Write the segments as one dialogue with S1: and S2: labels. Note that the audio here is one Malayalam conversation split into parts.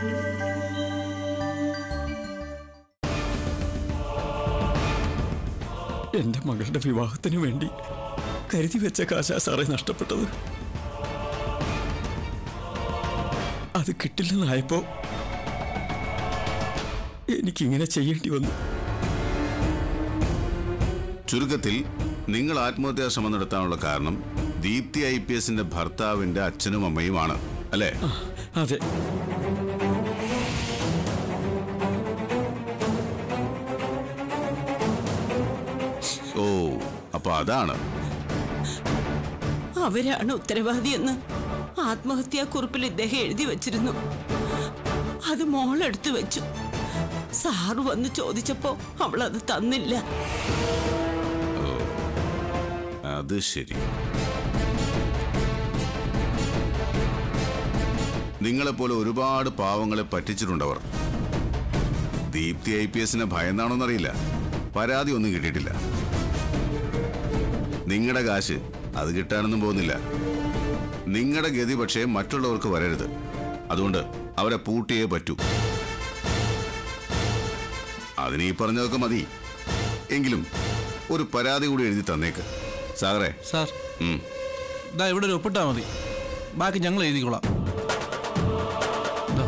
S1: എന്റെ മകളുടെ വിവാഹത്തിന് വേണ്ടി കരുതി വെച്ച കാശാ സാറേ നഷ്ടപ്പെട്ടത് അത് കിട്ടില്ലെന്നായപ്പോ എനിക്കിങ്ങനെ ചെയ്യേണ്ടി വന്നു
S2: ചുരുക്കത്തിൽ നിങ്ങൾ ആത്മഹത്യാ ശ്രമം നടത്താനുള്ള കാരണം ദീപ്തി ഐ പി എസിന്റെ ഭർത്താവിന്റെ അച്ഛനും അമ്മയുമാണ് അല്ലേ
S1: അതെ
S2: ഓ അപ്പൊ അതാണ്
S3: അവരാണ് ഉത്തരവാദിയെന്ന് ആത്മഹത്യാക്കുറിപ്പിൽ ഇദ്ദേഹം എഴുതി വച്ചിരുന്നു അത് മോളെടുത്ത് വെച്ചു സാറ് വന്ന് ചോദിച്ചപ്പോ അവൾ അത് തന്നില്ല
S2: അത് ശരി നിങ്ങളെപ്പോലെ ഒരുപാട് പാവങ്ങളെ പറ്റിച്ചിട്ടുണ്ടവർ ദീപ്തി ഐ പി എസിനെ ഭയന്നാണോന്നറിയില്ല പരാതി ഒന്നും കിട്ടിയിട്ടില്ല നിങ്ങളുടെ കാശ് അത് കിട്ടാനൊന്നും പോകുന്നില്ല നിങ്ങളുടെ ഗതി പക്ഷേ മറ്റുള്ളവർക്ക് വരരുത് അതുകൊണ്ട് അവരെ പൂട്ടിയേ പറ്റൂ അതിന് ഈ പറഞ്ഞതൊക്കെ മതി എങ്കിലും ഒരു പരാതി കൂടി എഴുതി തന്നേക്ക് സാഗറേ
S4: സാർ
S2: ഉം.
S4: ഇതാ ഇവിടെ ഒരു ഒപ്പിട്ടാൽ മതി ബാക്കി ഞങ്ങൾ എഴുതിക്കോളാം ദാ.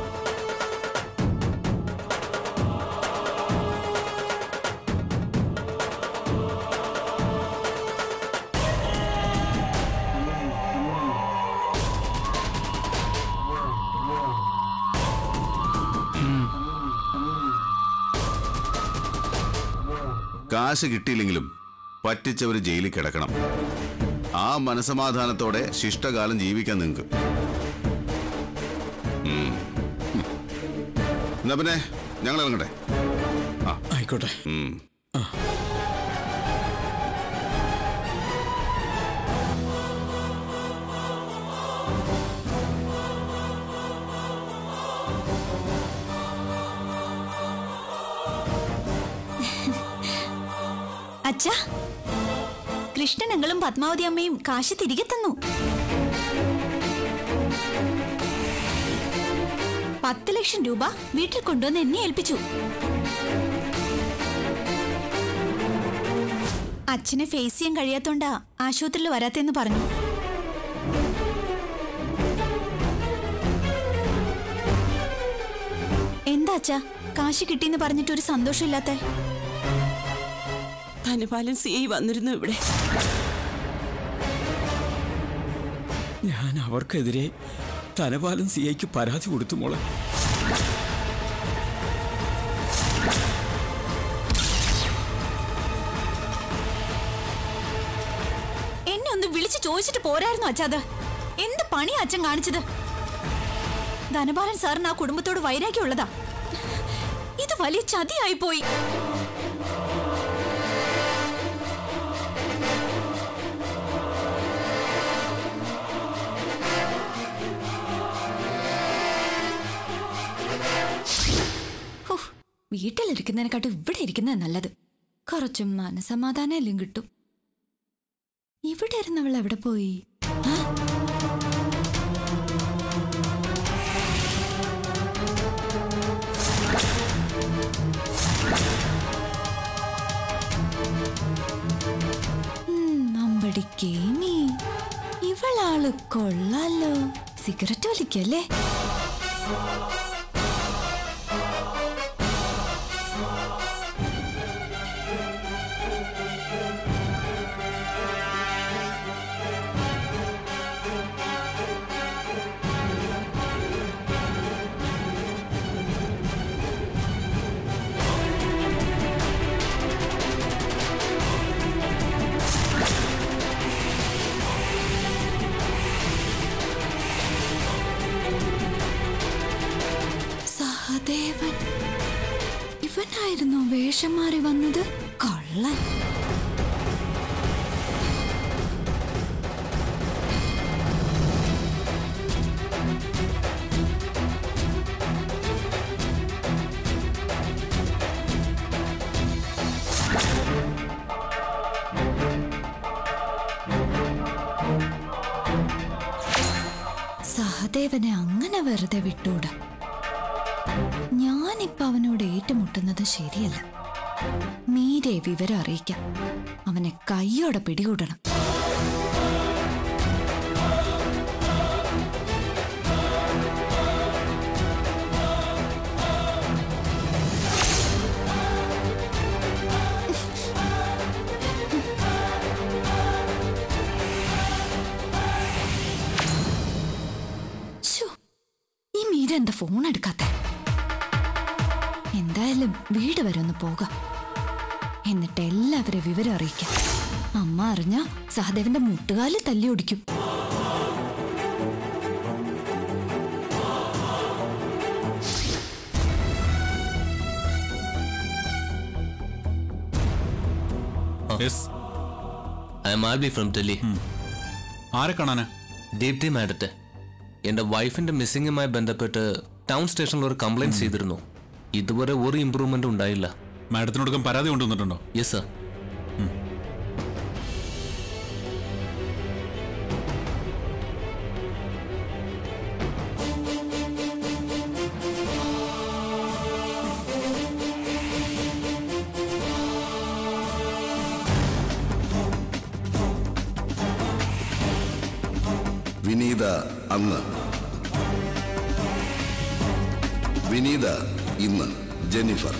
S2: കാശ് കിട്ടിയില്ലെങ്കിലും പറ്റിച്ചവര് ജയിലിൽ കിടക്കണം ആ മനസമാധാനത്തോടെ ശിഷ്ടകാലം ജീവിക്കാൻ നിങ്ങൾക്ക് ഉം. ഉം. എന്നാ പിന്നെ ഞങ്ങൾ ഇറങ്ങട്ടെ
S1: ആയിക്കോട്ടെ
S2: ഉം.
S5: അച്ഛാ കൃഷ്ണനങ്ങളും പത്മാവതി അമ്മയും കാശ് തിരികെ തന്നു പത്ത് ലക്ഷം രൂപ വീട്ടിൽ കൊണ്ടുവന്ന് എന്നെ ഏൽപ്പിച്ചു അച്ഛനെ ഫേസ് ചെയ്യാൻ കഴിയാത്തോണ്ടാ ആശുപത്രിയിൽ വരാത്തെന്ന് പറഞ്ഞു എന്താ അച്ഛാ കാശ് കിട്ടിയെന്ന് പറഞ്ഞിട്ട് ഒരു സന്തോഷമില്ലാത്ത
S3: ധനപാലൻ സി ഐ വന്നിരുന്നു ഇവിടെ
S1: ഞാൻ അവർക്കെതിരെ ധനപാലൻ സി ഐക്ക് പരാതി കൊടുത്തു മോളെ
S5: എന്നെ ഒന്ന് വിളിച്ചു ചോദിച്ചിട്ട് പോരായിരുന്നു അച്ഛാത് എന്ത് പണിയാ അച്ഛൻ കാണിച്ചത് ധനപാലൻ സാറിന് ആ കുടുംബത്തോട് വൈരാഗ്യമുള്ളതാ ഇത് വലിയ ചതിയായി പോയി ഹോ, വീട്ടിലിരിക്കുന്നതിനെക്കാട്ടും ഇവിടെ ഇരിക്കുന്നത് നല്ലത് കുറച്ചും മനസമാധാനം കിട്ടും ഇവിടെ ഇരുന്നവൾ എവിടെ പോയി ആ? ഉം, അമ്പടിക്കേമി ഇവളാള് കൊള്ളാലോ സിഗരറ്റ് വലിക്കല്ലേ സഹദേവൻ ഇവനായിരുന്നു വേഷം മാറി വന്നത് കള്ളൻ സഹദേവനെ അങ്ങനെ വെറുതെ വിട്ടൂടാ ഞാനിപ്പോ അവനോട് ഏറ്റുമുട്ടുന്നത് ശരിയല്ല മീരെ വിവരം അറിയിക്കാം അവനെ കൈയോടെ പിടികൂടണം ശ്ശോ, ഈ മീര എന്താ ഫോൺ എടുക്കാത്ത എന്തായാലും വീട് വരെ ഒന്ന് പോകാം എന്നിട്ട് എല്ലാവരെ വിവരം അറിയിക്കാം അമ്മ അറിഞ്ഞ സഹദേവന്റെ മുട്ടുകാല് തല്ലി ഒടിക്കും
S4: yes
S6: I'm Albi from Delhi
S4: ആരെ കാണാനാ
S6: ദീപ്തി മാഡത്തെ എൻ്റെ വൈഫിന്റെ മിസ്സിങ്ങുമായി ബന്ധപ്പെട്ട് ടൗൺ സ്റ്റേഷനിൽ ഒരു കംപ്ലൈന്റ് ചെയ്തിരുന്നു ഇതുവരെ ഒരു ഇമ്പ്രൂവ്മെന്റ് ഉണ്ടായില്ല
S4: മാഡത്തിനോടൊപ്പം പരാതി കൊണ്ടുവന്നിട്ടുണ്ടോ
S6: യെസ് സർ
S2: വിനീത അന്ന് വിനീത ഇന്ന് ജെന്നിഫർ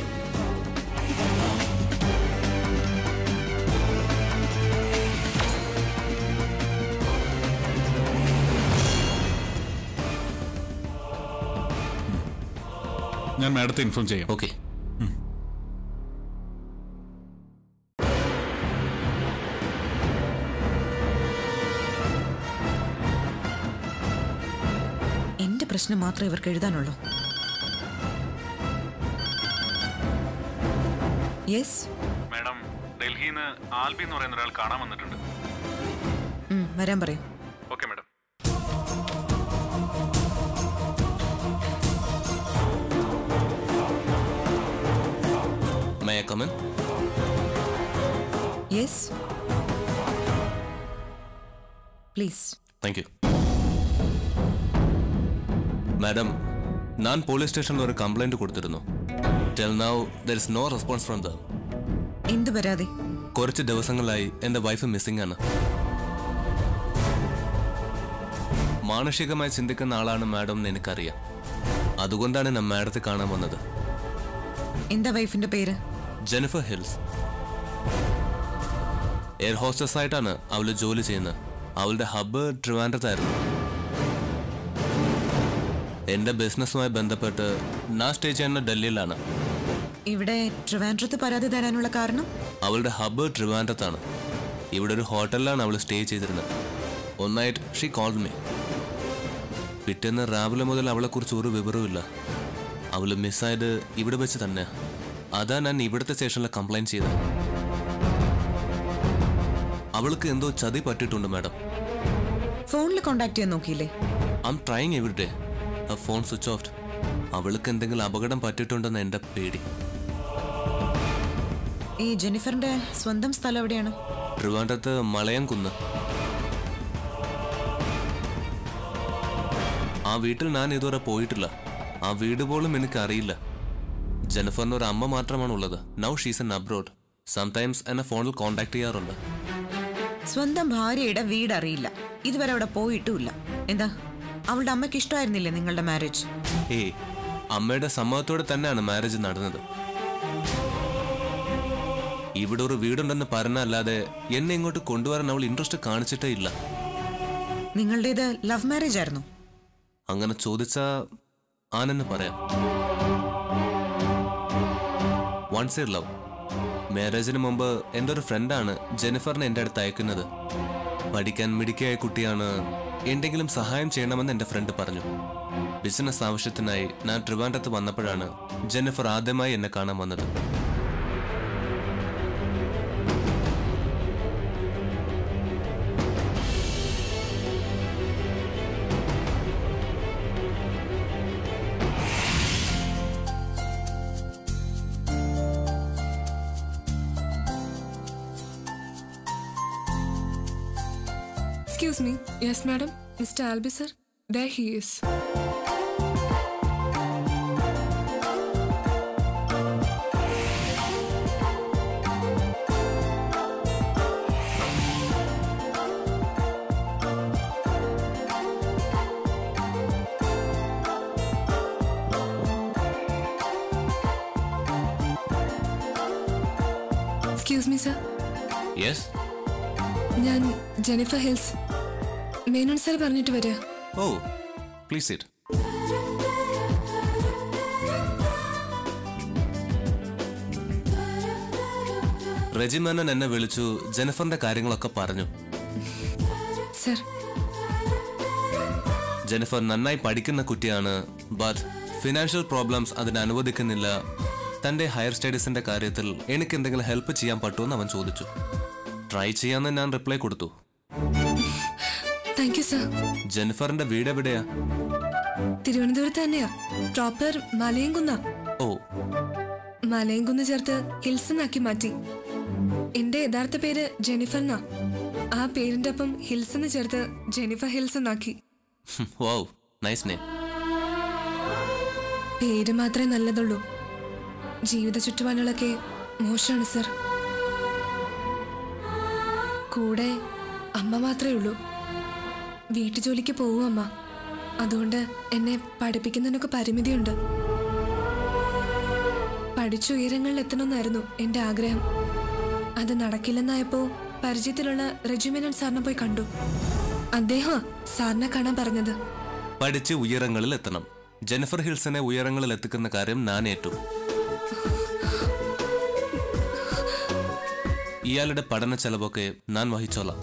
S4: ഞാൻ മാഡത്തെ ഇൻഫോം ചെയ്യാം
S6: ഓക്കെ
S7: എന്റെ പ്രശ്നം മാത്രമേ ഇവർക്ക് എഴുതാനുള്ളൂ യെസ്
S4: മാഡം ഡൽഹിയിൽ നിന്ന് ആൽബി എന്ന് പറയുന്ന ഒരാൾ കാണാൻ വന്നിട്ടുണ്ട്
S7: വരാൻ പറയൂ
S4: okay madam
S6: may come in
S7: yes please
S6: thank you madam ഞാൻ പോലീസ് സ്റ്റേഷനിൽ ഒരു കംപ്ലൈന്റ് കൊടുത്തിരുന്നു tell now there is no response from the
S7: എന്ത് പരാതി
S6: കുറച്ച് ദിവസങ്ങളായി എൻ്റെ വൈഫ് മിസ്സിംഗ് ആണ് മാനുഷികമായി ചിന്തിക്കുന്ന ആളാണ് മാഡം എന്ന് എനിക്കറിയാം അതുകൊണ്ടാണ് ഞാൻ മാഡത്തെ കാണാൻ വന്നത്
S7: എന്താ വൈഫിന്റെ പേര്
S6: ജെനിഫർ ഹിൽസ് എയർ ഹോസ്റ്റസ് ആയിട്ടാണ് അവള് ജോലി ചെയ്യുന്നത് അവളുടെ ഹബ്ബ് ട്രിവാൻഡ്രത്തായിരുന്നു എന്റെ ബിസിനസ്സുമായി ബന്ധപ്പെട്ട് ഞാൻ സ്റ്റേ ചെയ്യുന്ന ഡൽഹിയിലാണ്
S7: ഇവിടെ ട്രിവാൻഡ്രത്ത് പരാതി തരാനുള്ള കാരണം
S6: അവളുടെ ഹബ്ബ് ട്രിവാൻഡ്രത്താണ് ഇവിടെ ഒരു ഹോട്ടലിലാണ് അവൾ സ്റ്റേ ചെയ്തിരുന്നത് ഒന്നായിട്ട് ഷീ കോൾഡ് മീ പിറ്റേന്ന് രാവിലെ മുതൽ അവളെക്കുറിച്ച് ഒരു വിവരവുമില്ല അവൾ മിസ്സായത് ഇവിടെ വെച്ച് തന്നെ അതാ ഞാൻ ഇവിടുത്തെ സ്റ്റേഷനിൽ കംപ്ലൈൻറ്റ് ചെയ്തത് അവൾക്ക് എന്തോ ചതി പറ്റിയിട്ടുണ്ട് മാഡം
S7: ഫോണിൽ കോണ്ടാക്ട് ചെയ്യാൻ നോക്കിയില്ലേ
S6: I'm trying every day ആ ഫോൺ സ്വിച്ച് ഓഫ് അവൾക്ക് എന്തെങ്കിലും അപകടം പറ്റിയിട്ടുണ്ടെന്ന് എൻ്റെ പേടി
S7: ഈ ജെനിഫറിന്റെ സ്വന്തം സ്ഥലം എവിടെയാണ്
S6: ട്രിവാൻഡ്രത്ത് മലയം കുന്ന് ആ വീട്ടിൽ ഞാൻ ഇതുവരെ പോയിട്ടില്ല ആ വീട് പോലും എനിക്ക് അറിയില്ല ജെനഫറിന് ഒരു അമ്മ മാത്രമാണ് ഉള്ളത് now she's in abroad sometimes എന്നെ ഫോണിൽ കോണ്ടാക്ട് ചെയ്യാറുണ്ട്
S7: സ്വന്തം ഭാര്യയുടെ വീട് അറിയില്ല ഇതുവരെ അവിടെ പോയിട്ടുമില്ല എന്താ അവളുടെ അമ്മയ്ക്ക് ഇഷ്ടമായിരുന്നില്ലേ നിങ്ങളുടെ മാരേജ്
S6: ഏയ് അമ്മയുടെ സമ്മതത്തോടെ തന്നെയാണ് മാരേജ് നടന്നത് ഇവിടെ ഒരു വീടുണ്ടെന്ന് പറഞ്ഞല്ലാതെ എന്നെ ഇങ്ങോട്ട് കൊണ്ടുവരാൻ അവൾ ഇൻട്രസ്റ്റ് കാണിച്ചിട്ടേ ഇല്ല
S7: നിങ്ങളുടേത് ലവ് മാരേജ് ആയിരുന്നു
S6: അങ്ങനെ ചോദിച്ചാ ആനെന്ന് പറയാം വൺ സൈഡ് ലവ് മാരേജിന് മുമ്പ് എൻ്റെ ഒരു ഫ്രണ്ടാണ് ജെനിഫറിനെ എൻ്റെ അടുത്ത് അയക്കുന്നത് പഠിക്കാൻ മിടുക്കിയായ കുട്ടിയാണ് എന്തെങ്കിലും സഹായം ചെയ്യണമെന്ന് എൻ്റെ ഫ്രണ്ട് പറഞ്ഞു ബിസിനസ് ആവശ്യത്തിനായി ഞാൻ ട്രിവാൻഡ്രത്ത് വന്നപ്പോഴാണ് ജെനിഫർ ആദ്യമായി എന്നെ കാണാൻ വന്നത്
S8: Excuse me. Yes, madam. Mr. Albi, sir. There he is. Excuse me sir
S6: yes
S8: ഞാൻ ജെനിഫർ ഹിൽസ് മേനോൻ സർ പറഞ്ഞിട്ട് വരിക
S6: ഓ പ്ലീസ് ഇറ്റ് റെജിമേനൻ എന്നെ വിളിച്ചു ജെനിഫറിന്റെ കാര്യങ്ങളൊക്കെ പറഞ്ഞു
S8: സർ
S6: ജെനിഫർ നന്നായി പഠിക്കുന്ന കുട്ടിയാണ് ബട്ട് ഫിനാൻഷ്യൽ പ്രോബ്ലംസ് അതിനെ അനുവദിക്കുന്നില്ല തന്റെ ഹയർ സ്റ്റഡീസിന്റെ കാര്യത്തിൽ എനിക്ക് എന്തെങ്കിലും ഹെൽപ്പ് ചെയ്യാൻ പറ്റുമെന്ന് അവൻ ചോദിച്ചു ട്രൈ ചെയ്യാന്ന് ഞാൻ റിപ്ലൈ കൊടുത്തു
S8: താങ്ക് യു സർ
S6: ജെനിഫറിന്റെ വീട് എവിടെയാ
S8: തിരുവനന്തപുരത്ത് തന്നെയാ പ്രോപ്പർ മലയംകുന്ന
S6: ഓ
S8: മലയംകുന്ന് ചേർത്ത് ഹിൽസ് എന്നാക്കി മാറ്റി എന്റെ യഥാർത്ഥ പേര് ജെനിഫർ എന്നാ ആ പേരിന്റെ ഒപ്പം ഹിൽസ് എന്ന് ചേർത്ത് ജെനിഫർ ഹിൽസ് എന്നാക്കി
S6: വൗ നൈസ് നെയിം
S8: പേര് മാത്രമേ നല്ലതുള്ളൂ ജീവിത ചുറ്റുപാടുകളൊക്കെ മോശമാണ് സർ കൂടെ അമ്മ മാത്രമേ ഉള്ളൂ വീട്ടുജോലിക്ക് പോവും അമ്മ അതുകൊണ്ട് എന്നെ പഠിപ്പിക്കുന്നതിനൊക്കെ പരിമിതിയുണ്ട് പഠിച്ചുയരങ്ങളിൽ എത്തണമെന്നായിരുന്നു എൻ്റെ ആഗ്രഹം അത് നടക്കില്ലെന്നായപ്പോ പരിചയത്തിലുള്ള റെജിമെനൻ സാറിനെ പോയി കണ്ടു അദ്ദേഹം സാറിനെ കാണാൻ പറഞ്ഞത്
S6: പഠിച്ച് ഉയരങ്ങളിൽ എത്തണം ജെനിഫർ ഹിൽസിനെ ഉയരങ്ങളിൽ എത്തിക്കുന്ന കാര്യം ഞാൻ ഏറ്റു ഇയാളുടെ പഠന ചെലവൊക്കെ ഞാൻ വഹിച്ചോളാം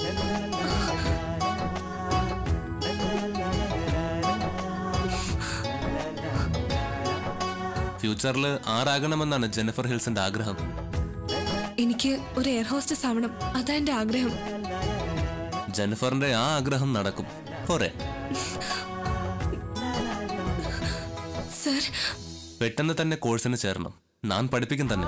S6: ഫ്യൂച്ചറിൽ ആരാകണമെന്നാണ് ജെനിഫർ ഹിൽസിന്റെ ആഗ്രഹം
S8: എനിക്ക് ഒരു എയർ ഹോസ്റ്റസ് ആവണം അതാ എൻ്റെ ആഗ്രഹം
S6: ജെനിഫറിന്റെ ആ ആഗ്രഹം നടക്കും പോരെ
S8: സർ
S6: പെട്ടെന്ന് തന്നെ കോഴ്സിന് ചേരണം ഞാൻ പഠിപ്പിക്കും തന്നെ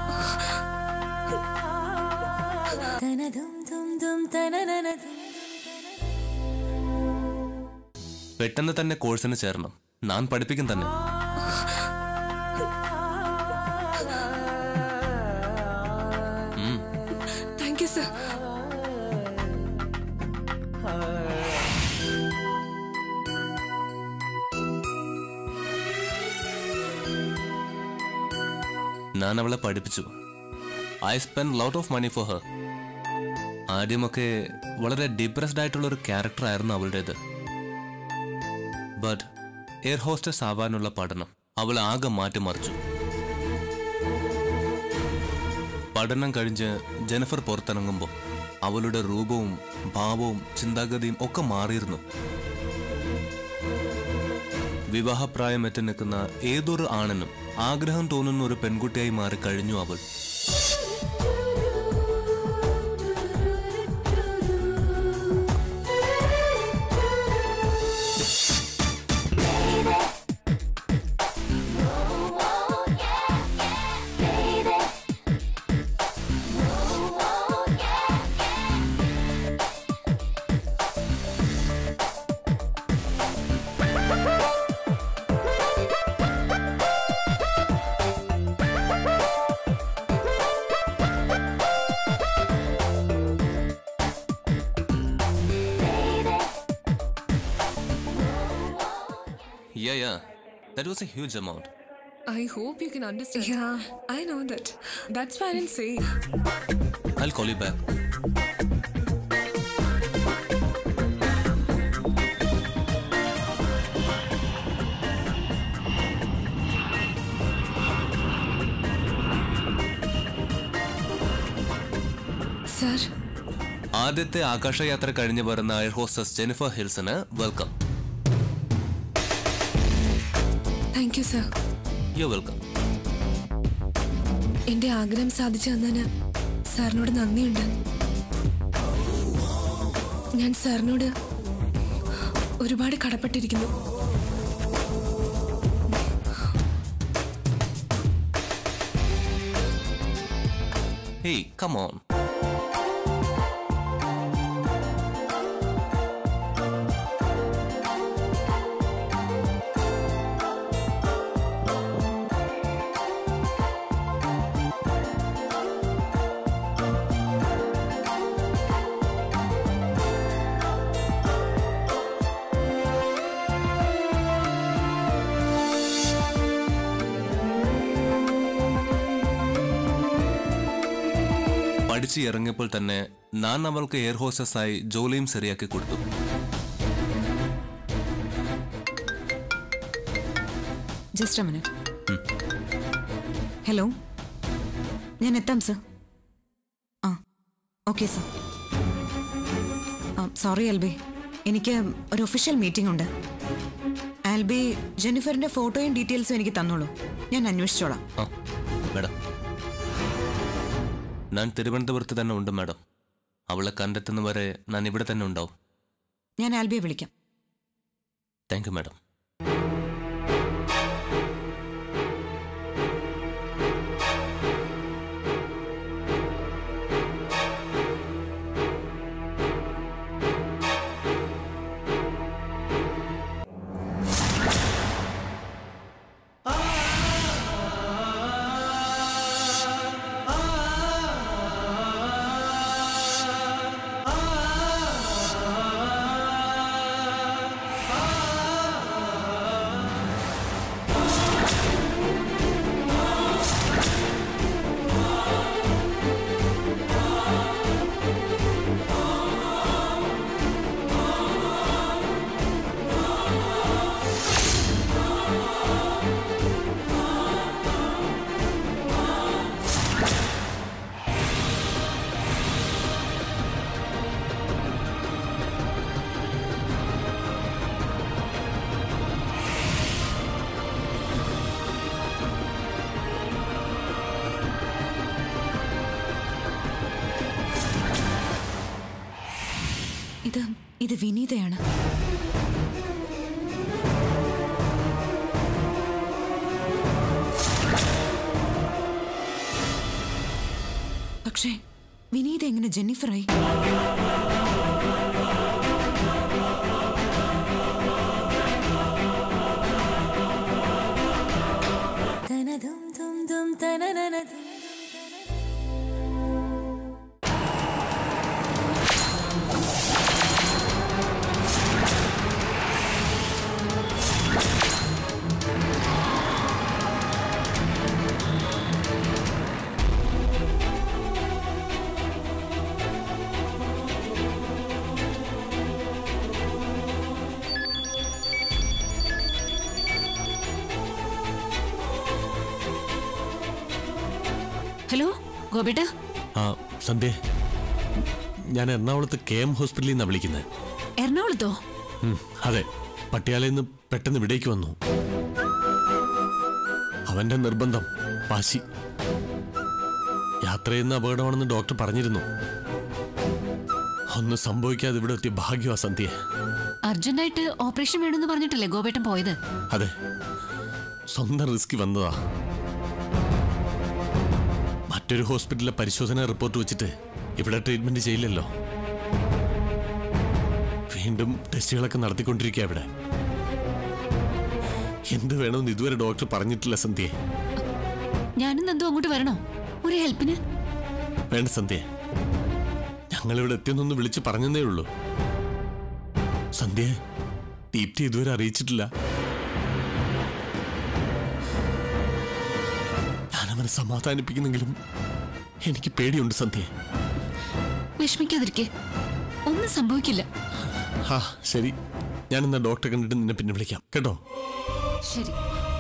S6: പെട്ടെന്ന് തന്നെ കോഴ്സിന് ചേരണം ഞാൻ പഠിപ്പിക്കും തന്നെ
S8: താങ്ക് യു സർ
S6: ഞാൻ അവളെ പഠിപ്പിച്ചു I spend lot of money for her ആദ്യമൊക്കെ വളരെ ഡിപ്രസ്ഡ് ആയിട്ടുള്ള ഒരു ക്യാരക്ടർ ആയിരുന്നു അവളുടേത് ബട്ട് എയർ ഹോസ്റ്റസ് ആവാനുള്ള പഠനം അവൾ ആകെ മാറ്റിമറിച്ചു പഠനം കഴിഞ്ഞ് ജെനിഫർ പുറത്തിറങ്ങുമ്പോൾ അവളുടെ രൂപവും ഭാവവും ചിന്താഗതിയും ഒക്കെ മാറിയിരുന്നു വിവാഹപ്രായം എത്തി നിൽക്കുന്ന ഏതൊരു ആണിനും ആഗ്രഹം തോന്നുന്ന ഒരു പെൺകുട്ടിയായി മാറി കഴിഞ്ഞു അവൾ Yeah, yeah. That was a huge amount.
S8: I hope you can understand. Yeah, I know that. That's why I didn't say.
S6: I'll call you back.
S8: Sir
S6: ആദ്യത്തെ ആകാശയാത്ര കഴിഞ്ഞ് വരുന്ന എയർ ഹോസ്റ്റസ് ജെനിഫർ ഹിൽസിന് welcome
S8: thank you sir
S6: you welcome
S8: എന്റെ ആഗ്രഹം സാധിച്ചു തന്നതിന് സാറിനോട് നന്ദിയുണ്ട് ഞാൻ സാറിനോട് ഒരുപാട് കടപ്പെട്ടിരിക്കുന്നു
S6: ഹേയ് കം ഓൺ പഠിച്ച് ഇറങ്ങിയപ്പോൾ തന്നെ ഞാൻ അവൾക്ക് എയർ ഹോസ്റ്റസായി ജോലിയും ശരിയാക്കി കൊടുത്തു
S7: ജസ്റ്റ് എ മിനിറ്റ് ഹലോ ഞാൻ എത്താം സർ ആ ഓക്കെ സർ സോറി ആൽബി എനിക്ക് ഒരു ഒഫീഷ്യൽ മീറ്റിംഗ് ഉണ്ട് ആൽബി ജെന്നിഫറിന്റെ ഫോട്ടോയും ഡീറ്റെയിൽസും എനിക്ക് തന്നോളൂ ഞാൻ അന്വേഷിച്ചോളാം
S6: ആ മാഡം ഞാൻ തിരുവനന്തപുരത്ത് തന്നെ ഉണ്ട് മാഡം അവളെ കണ്ടെത്തുന്നവരെ ഞാൻ ഇവിടെ തന്നെ ഉണ്ടാവും
S7: ഞാൻ ആൽബിയെ വിളിക്കാം
S6: താങ്ക് യു മാഡം
S7: ഇത് ഇത് വിനീതയാണ് പക്ഷേ വിനീത എങ്ങനെ ജെന്നിഫറായി
S5: ഹലോ ഗോപേട്ട
S9: ആ സന്ധ്യ ഞാൻ എറണാകുളത്ത് കെ എം ഹോസ്പിറ്റലിൽ നിന്നാണ് വിളിക്കുന്നത്
S5: എറണാകുളത്തോ
S9: ഉം, അതെ പട്ടിയാലയിൽ നിന്ന് പെട്ടെന്ന് ഇവിടേക്ക് വന്നു അവന്റെ നിർബന്ധം വാശി യാത്ര ചെയ്യുന്ന അപകടമാണെന്ന് ഡോക്ടർ പറഞ്ഞിരുന്നു ഒന്നും സംഭവിക്കാതെ ഇവിടെ എത്തിയ ഭാഗ്യമാ സന്ധ്യ
S5: അർജന്റായിട്ട് ഓപ്പറേഷൻ വേണമെന്ന് പറഞ്ഞിട്ടല്ലേ ഗോപേട്ടൻ പോയത്
S9: അതെ സ്വന്തം റിസ്കി വന്നതാ മറ്റൊരു ഹോസ്പിറ്റലിലെ പരിശോധന റിപ്പോർട്ട് വെച്ചിട്ട് ഇവിടെ ട്രീറ്റ്മെന്റ് ചെയ്യില്ലല്ലോ വീണ്ടും ടെസ്റ്റുകളൊക്കെ നടത്തിക്കൊണ്ടിരിക്കുക ഇവിടെ എന്ത് വേണമെന്ന് ഇതുവരെ ഡോക്ടർ പറഞ്ഞിട്ടില്ല സന്ധ്യ
S5: ഞാനും നന്ദു അങ്ങോട്ട് വരണോ ഒരു ഹെൽപ്പിന്
S9: വേണ്ട സന്ധ്യ ഞങ്ങളിവിടെ എത്തിയെന്നൊന്ന് വിളിച്ച് പറഞ്ഞതേ ഉള്ളൂ സന്ധ്യ ദീപ്തി ഇതുവരെ അറിയിച്ചിട്ടില്ല ഞാനവനെ സമാധാനിപ്പിക്കുന്നെങ്കിലും എനിക്ക് പേടിയുണ്ട് സന്ധ്യ
S5: വിഷമിക്കാതിരിക്കെ ഒന്നും സംഭവിക്കില്ല
S9: ആ ശരി ഞാനെന്നാ ഡോക്ടറെ കണ്ടിട്ട് നിന്നെ പിന്നെ വിളിക്കാം കേട്ടോ
S5: ശരി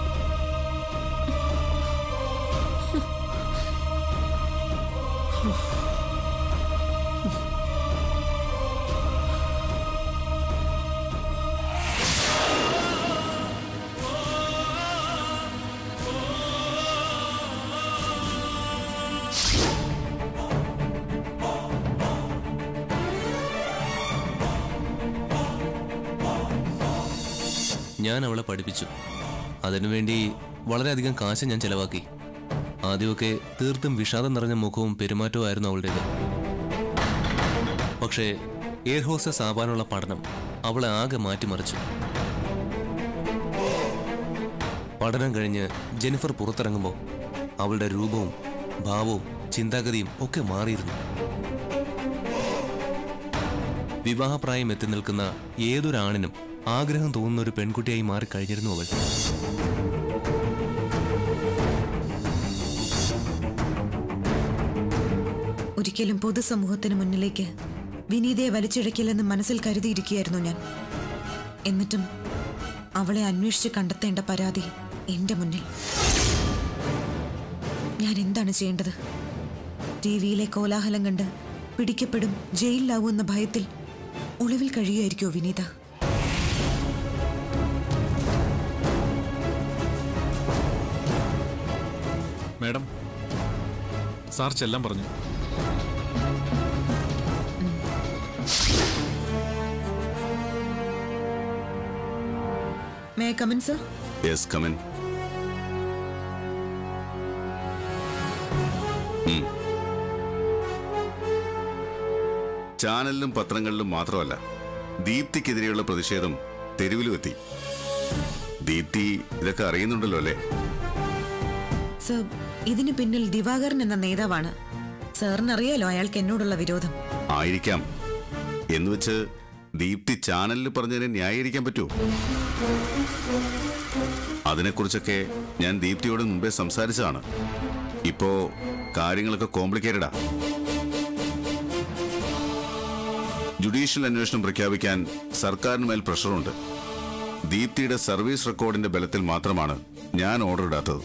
S6: ഞാൻ അവളെ പഠിപ്പിച്ചു അതിനുവേണ്ടി വളരെയധികം കാശ് ഞാൻ ചെലവാക്കി ആദ്യമൊക്കെ തീർത്തും വിഷാദം നിറഞ്ഞ മുഖവും പെരുമാറ്റവും ആയിരുന്നു അവളുടേത് പക്ഷേ എയർ ഹോസ്റ്റസ് ആവാനുള്ള പഠനം അവളെ ആകെ മാറ്റിമറിച്ചു പഠനം കഴിഞ്ഞ് ജെനിഫർ പുറത്തിറങ്ങുമ്പോൾ അവളുടെ രൂപവും ഭാവവും ചിന്താഗതിയും ഒക്കെ മാറിയിരുന്നു വിവാഹപ്രായം എത്തി നിൽക്കുന്ന ഏതൊരാണിനും ആഗ്രഹം തോന്നുന്ന ഒരു പെൺകുട്ടിയായി മാറിക്കഴിഞ്ഞിരുന്നു അവൾ
S7: ഒരിക്കലും പൊതുസമൂഹത്തിന് മുന്നിലേക്ക് വിനീതയെ വലിച്ചിഴക്കില്ലെന്ന് മനസ്സിൽ കരുതിയിരിക്കുകയായിരുന്നു ഞാൻ എന്നിട്ടും അവളെ അന്വേഷിച്ച് കണ്ടെത്തേണ്ട പരാതി എന്റെ മുന്നിൽ ഞാൻ എന്താണ് ചെയ്യേണ്ടത് ടി വിയിലെ കോലാഹലം കണ്ട് പിടിക്കപ്പെടും ജയിലിലാവുമെന്ന ഭയത്തിൽ ഒളിവിൽ കഴിയുമായിരിക്കോ വിനീത
S10: മാഡം സാർ ചെല്ലാൻ പറഞ്ഞു
S7: may come in sir
S2: yes come in ചാനലിലും പത്രങ്ങളിലും മാത്രമല്ല ദീപ്തിക്കെതിരെയുള്ള പ്രതിഷേധം തെരുവിലും എത്തി ദീപ്തി ഇതൊക്കെ അറിയുന്നുണ്ടല്ലോ അല്ലേ
S7: സർ ഇതിന് പിന്നിൽ ദിവാകരൻ എന്ന നേതാവാണ് സാറിനറിയാലോ അയാൾക്ക് എന്നോടുള്ള വിരോധം
S2: ആയിരിക്കാം എന്നുവെച്ച് ദീപ്തി ചാനലിൽ പറഞ്ഞതിനെ ന്യായീകരിക്കാൻ പറ്റുമോ അതിനെക്കുറിച്ചൊക്കെ ഞാൻ ദീപ്തിയോട് മുമ്പേ സംസാരിച്ചതാണ് ഇപ്പോ കാര്യങ്ങളൊക്കെ കോംപ്ലിക്കേറ്റഡാ ജുഡീഷ്യൽ അന്വേഷണം പ്രഖ്യാപിക്കാൻ സർക്കാരിന് മേൽ പ്രഷറുണ്ട് ദീപ്തിയുടെ സർവീസ് റെക്കോർഡിന്റെ ബലത്തിൽ മാത്രമാണ് ഞാൻ ഓർഡർ ഇടാത്തത്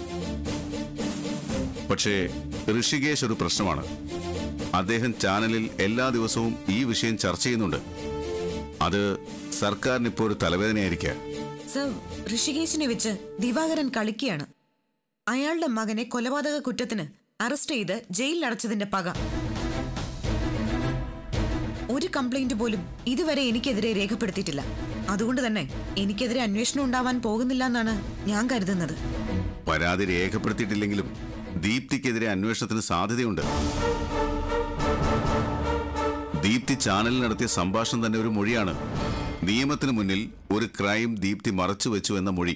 S2: പക്ഷേ ഋഷികേശ് ഒരു പ്രശ്നമാണ് അദ്ദേഹം ചാനലിൽ എല്ലാ ദിവസവും ഈ വിഷയം ചർച്ച ചെയ്യുന്നുണ്ട് അത് സർക്കാരിന് ഇപ്പോൾ ഒരു തലവേദനയായിരിക്കുക
S7: സർ ഋഷികേശിനെ വെച്ച് ദിവാകരൻ കളിക്കുകയാണ് അയാളുടെ മകനെ കൊലപാതക കുറ്റത്തിന് അറസ്റ്റ് ചെയ്ത് ജയിലിൽ അടച്ചതിന്റെ പക ഒരു കംപ്ലൈന്റ് പോലും ഇതുവരെ എനിക്കെതിരെ രേഖപ്പെടുത്തിയിട്ടില്ല അതുകൊണ്ട് തന്നെ എനിക്കെതിരെ അന്വേഷണം ഉണ്ടാവാൻ പോകുന്നില്ല എന്നാണ് ഞാൻ കരുതുന്നത്
S2: പരാതി രേഖപ്പെടുത്തിയിട്ടില്ലെങ്കിലും ദീപ്തിക്കെതിരെ അന്വേഷണത്തിന് സാധ്യതയുണ്ട് ദീപ്തി ചാനലിൽ നടത്തിയ സംഭാഷണം തന്നെ ഒരു മൊഴിയാണ് നിയമത്തിന് മുന്നിൽ ഒരു ക്രൈം ദീപ്തി മറച്ചു വെച്ചു എന്ന മൊഴി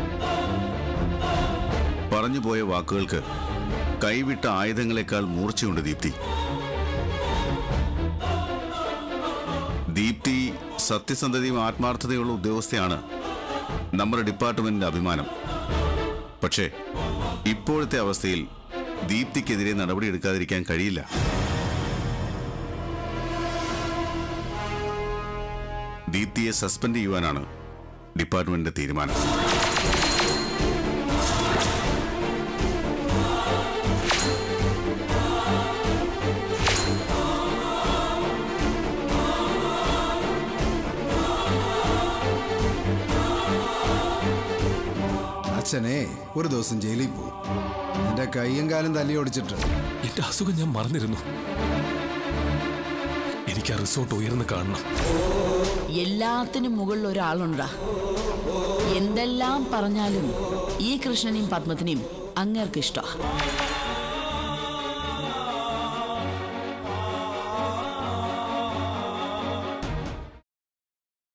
S2: പറഞ്ഞുപോയ വാക്കുകൾക്ക് കൈവിട്ട ആയുധങ്ങളെക്കാൾ മൂർച്ചയുണ്ട് ദീപ്തി ദീപ്തി സത്യസന്ധതയും ആത്മാർത്ഥതയുള്ള ഉദ്യോഗസ്ഥയാണ് നമ്മുടെ ഡിപ്പാർട്ട്മെന്റിന്റെ അഭിമാനം പക്ഷേ ഇപ്പോഴത്തെ അവസ്ഥയിൽ ദീപ്തിക്കെതിരെ നടപടിയെടുക്കാതിരിക്കാൻ കഴിയില്ല ദീപ്തിയെ സസ്പെൻഡ് ചെയ്യുവാനാണ് ഡിപ്പാർട്ട്മെന്റിന്റെ തീരുമാനം
S11: അച്ഛനെ ഒരു ദിവസം ജയിലിൽ പോകും എന്റെ കൈയും കാലും തല്ലി ഓടിച്ചിട്ട്
S10: എന്റെ അസുഖം ഞാൻ മറന്നിരുന്നു എനിക്ക് ആ റിസോർട്ട് ഉയർന്ന് കാണണം
S12: എല്ലാത്തിനും മുകളിൽ ഒരാളുണ്ടാ എന്തെല്ലാം പറഞ്ഞാലും ഈ കൃഷ്ണനെയും പത്മത്തിനെയും അങ്ങേർക്ക് ഇഷ്ടമാണ്